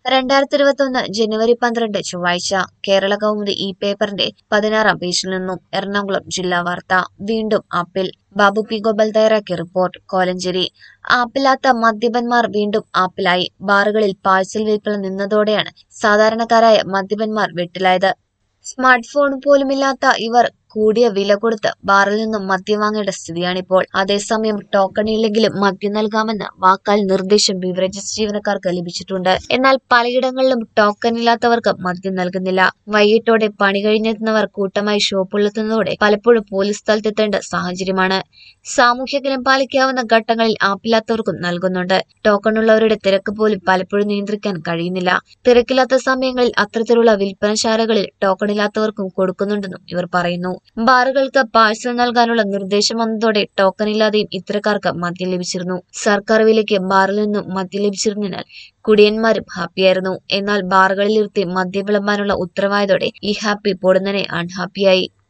രണ്ടായിരത്തി ഇരുപത്തൊന്ന് ജനുവരി പന്ത്രണ്ട് ചൊവ്വാഴ്ച കേരള കൗമുദി ഈ പേപ്പറിന്റെ പതിനാറാം പേജിൽ നിന്നും എറണാകുളം ജില്ലാ വാർത്ത വീണ്ടും ആപ്പിൽ ബാബു പി ഗോപാൽ തയ്യാറാക്കിയ റിപ്പോർട്ട് കോലഞ്ചേരി ആപ്പില്ലാത്ത മദ്യപന്മാർ വീണ്ടും ആപ്പിലായി ബാറുകളിൽ പാഴ്സൽ വിൽപ്പന നിന്നതോടെയാണ് സാധാരണക്കാരായ മദ്യപന്മാർ വെട്ടിലായത് സ്മാർട്ട് ഫോൺ പോലുമില്ലാത്ത ഇവർ കൂടിയ വില കൊടുത്ത് ബാറിൽ നിന്നും മദ്യം വാങ്ങേണ്ട സ്ഥിതിയാണിപ്പോൾ അതേസമയം ടോക്കൺ ഇല്ലെങ്കിലും മദ്യം നൽകാമെന്ന് വാക്കാൽ നിർദ്ദേശം ബിവറേജസ് ജീവനക്കാർക്ക് ലഭിച്ചിട്ടുണ്ട് എന്നാൽ പലയിടങ്ങളിലും ടോക്കൺ ഇല്ലാത്തവർക്ക് മദ്യം നൽകുന്നില്ല വൈകിട്ടോടെ പണി കഴിഞ്ഞെത്തുന്നവർ കൂട്ടമായി ഷോപ്പുള്ളെത്തുന്നതോടെ പലപ്പോഴും പോലീസ് സ്ഥലത്തെത്തേണ്ട സാഹചര്യമാണ് സാമൂഹ്യകലം പാലിക്കാവുന്ന ഘട്ടങ്ങളിൽ ആപ്പില്ലാത്തവർക്കും നൽകുന്നുണ്ട് ടോക്കൺ ഉള്ളവരുടെ തിരക്ക് പോലും പലപ്പോഴും നിയന്ത്രിക്കാൻ കഴിയുന്നില്ല തിരക്കില്ലാത്ത സമയങ്ങളിൽ അത്തരത്തിലുള്ള വിൽപ്പനശാലകളിൽ ടോക്കൺ ഇല്ലാത്തവർക്കും കൊടുക്കുന്നുണ്ടെന്നും ഇവർ പറയുന്നു ബാറുകൾക്ക് പാഴ്സൽ നൽകാനുള്ള നിർദ്ദേശം വന്നതോടെ ടോക്കൺ ഇല്ലാതെയും ഇത്തരക്കാർക്ക് മദ്യം ലഭിച്ചിരുന്നു സർക്കാർ വിലയ്ക്ക് ബാറിൽ നിന്നും മദ്യം ലഭിച്ചിരുന്നതിനാൽ കുടിയന്മാരും ഹാപ്പിയായിരുന്നു എന്നാൽ ബാറുകളിലിരുത്തി മദ്യം വിളമ്പാനുള്ള ഉത്തരവായതോടെ ഈ ഹാപ്പി പൊടുന്നനെ അൺഹാപ്പിയായി